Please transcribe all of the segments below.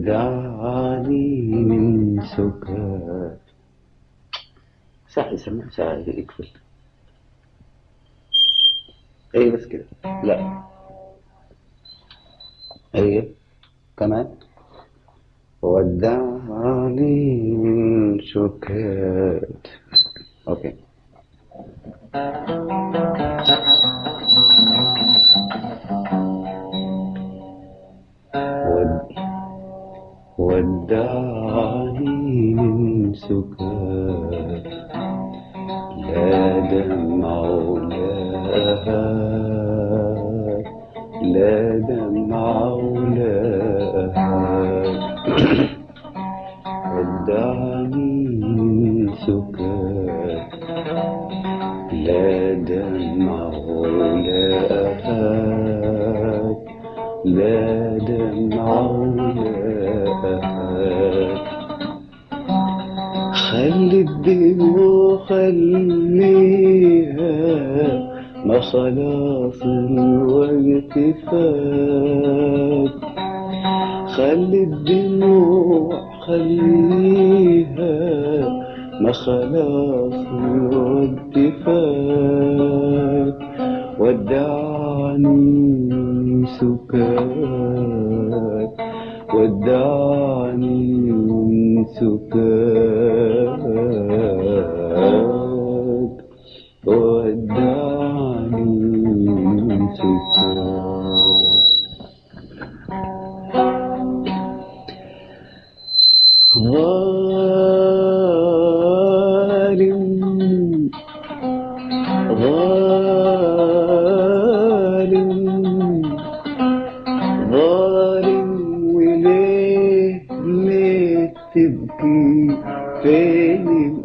ودعني من سكات ساعة سمع ساعة اقفل ايه بس كده لا ايه كمان ودعني من سكات اوكي ود ودعني من سكات لا دمع ولا هات لا دمع ولا هات ودعني من سكات لا دمع ولا هات لا دمع ولا هات خلي الدموع خليها ما خلاص الوقت فات خلي الدموع خليها ما خلاص الوقت فات ودعني سكات ودعني سكات ودعني سكات ظالم ظالم ظالم وليه ليه تبكي فين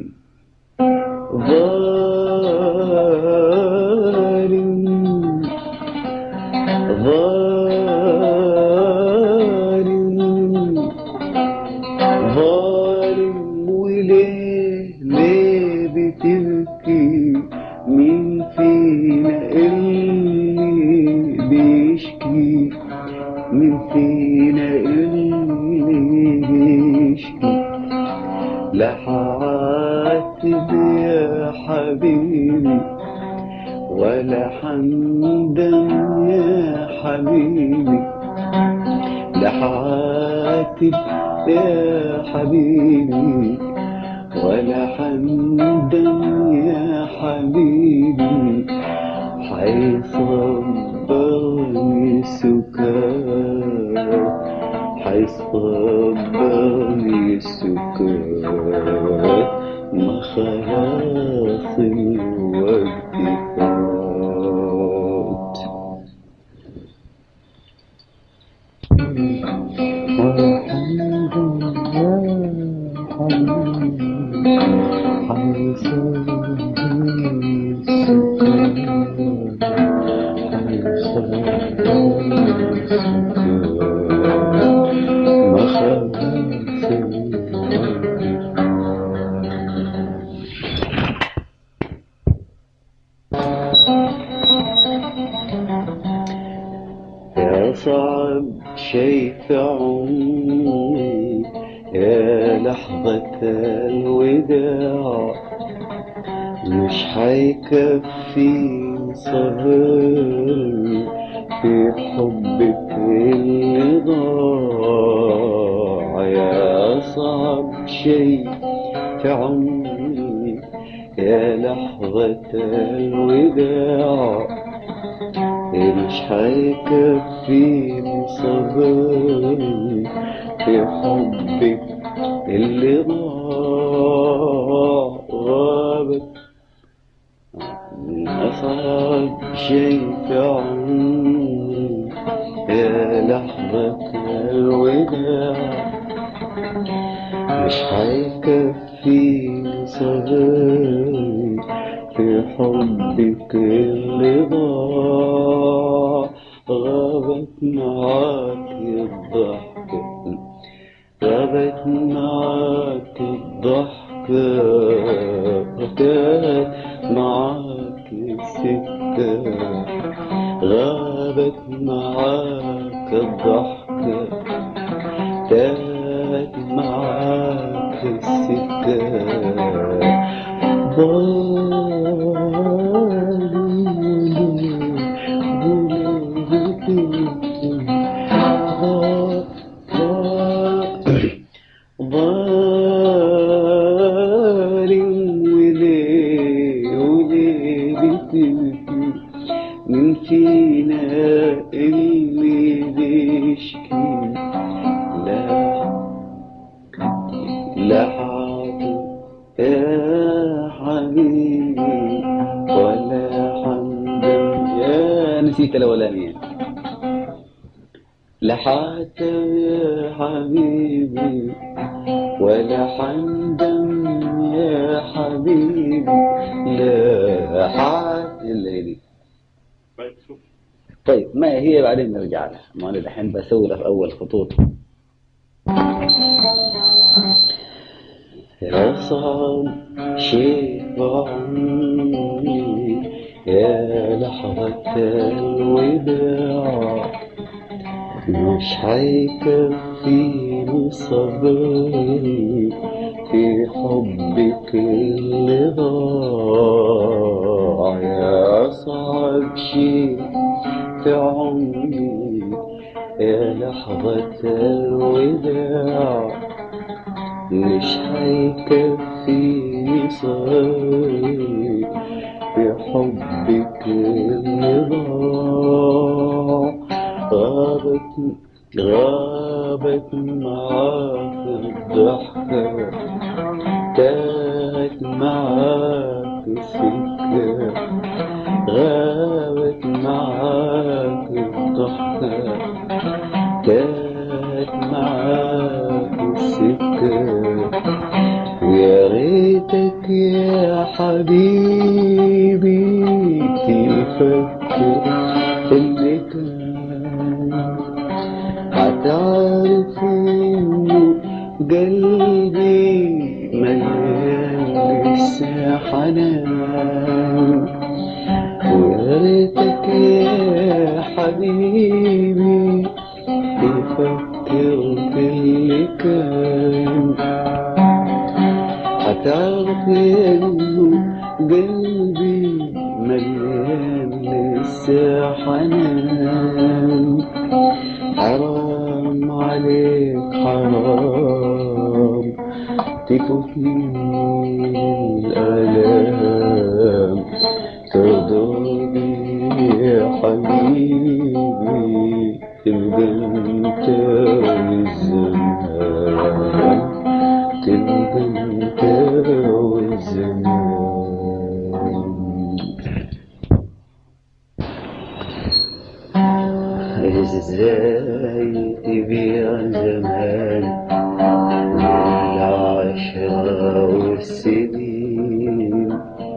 ظالم ظالم ظالم وليه ليه بتبكي مين فينا اللي بيشكي مين فينا اللي بيشكي لا حعاتب يا حبيبي ولا حندم يا حبيبي لا حعاتب يا حبيبي ولا حندم يا حبيبي حيصبرني سكات حيصبرني سكات ما خلاص الوقت فات والحمد لله حبيبي حيصبرني سكات يا صعب شي في عمري يا لحظة الوداع مش حيكفي صبري في حبك اللي ضاع يا صعب شي في عمري يا لحظة الوداع مش حيكفيني صبري في حبك اللي ضاع غابت من أصعب شيء في عمري يا لحظة الوداع مش حيكفيني صبري في حبك اللي ضاع غابت معاك الضحكة غابت معاك الضحكة وكانت معاك السكة غابت معاك الضحكة تاهت معاك السكة ظالم وليه وليه بتبكي من فينا اللي بيشكي لا لا حاضر يا حبيبي ولا حمدم يا نسيت الاولانيه لا حاتم يا حبيبي ولا حندم يا حبيبي لا حاتم الليلي طيب ما هي بعدين نرجع لها ما انا الحين بسوي لها في اول خطوط يصعب شيء بعمري يا لحظة الوداع مش هيكفيني صبري في حبك اللي ضاع يا أصعب شيء في عمري يا لحظة الوداع مش هيكفيني صبري في حبك اللي ضاع غابت غابت معاك الضحكة تاهت معاك السكة غابت معاك الضحكة تاهت معاك السكة ويا ريتك يا حبيبي تفكر في اللي كان هتعرف انه قلبي مليان لسه حنان ويا ريتك يا حبيبي تفكر في اللي كان هتعرف انه قلبي مليان لسه حنان حرام عليك حرام تفوتني الآلام ترضى يا حبيبي تبقى انت والزمان تبقى انت والزمان ازاي تبيع زمان والعشرة والسنين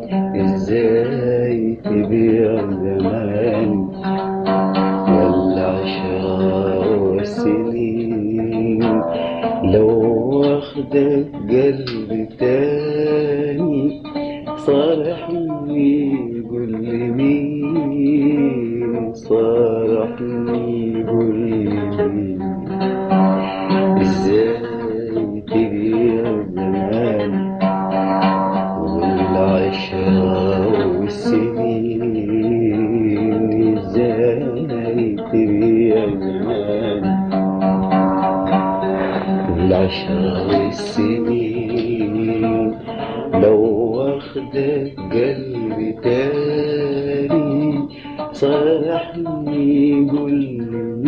ازاي تبيع زمان والعشرة والسنين لو واخدك قلب تاني صارحني قول لي مين صارحني قول لي مين ازاي تبيع زمان والعشرة والسنين ازاي تبيع زمان والعشرة والسنين لو واخدك قلبي تاني صارحني قول لي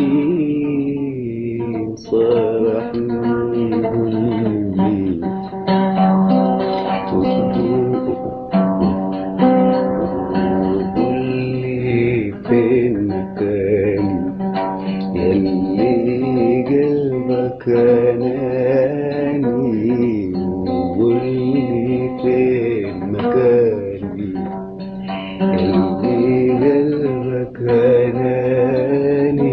مين صارحني قول لي مين وقول لي فين مكاني يلي قلبك اناني وقول لي فين مكاني يلي قلبك اناني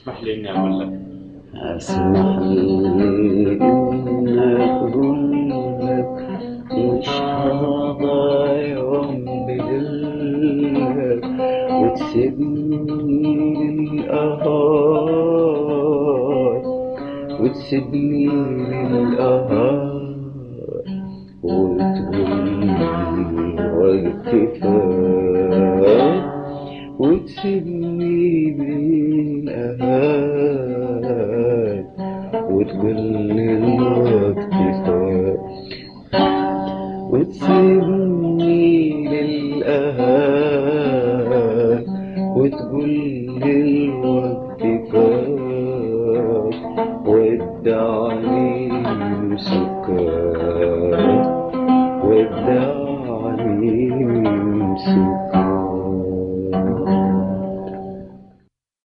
اسمح لي اني اقول لك اسمح لي إن أقول لك مش هرضى يوم بقلبك وتسيبني للقهار وتسيبني للقهار وتقولي وقت فات وتسيبني بين أهات وتقولي الوقت فات وتسيبني للأهات وتقولي الوقت فات ودعني مسكات ودعني مسكات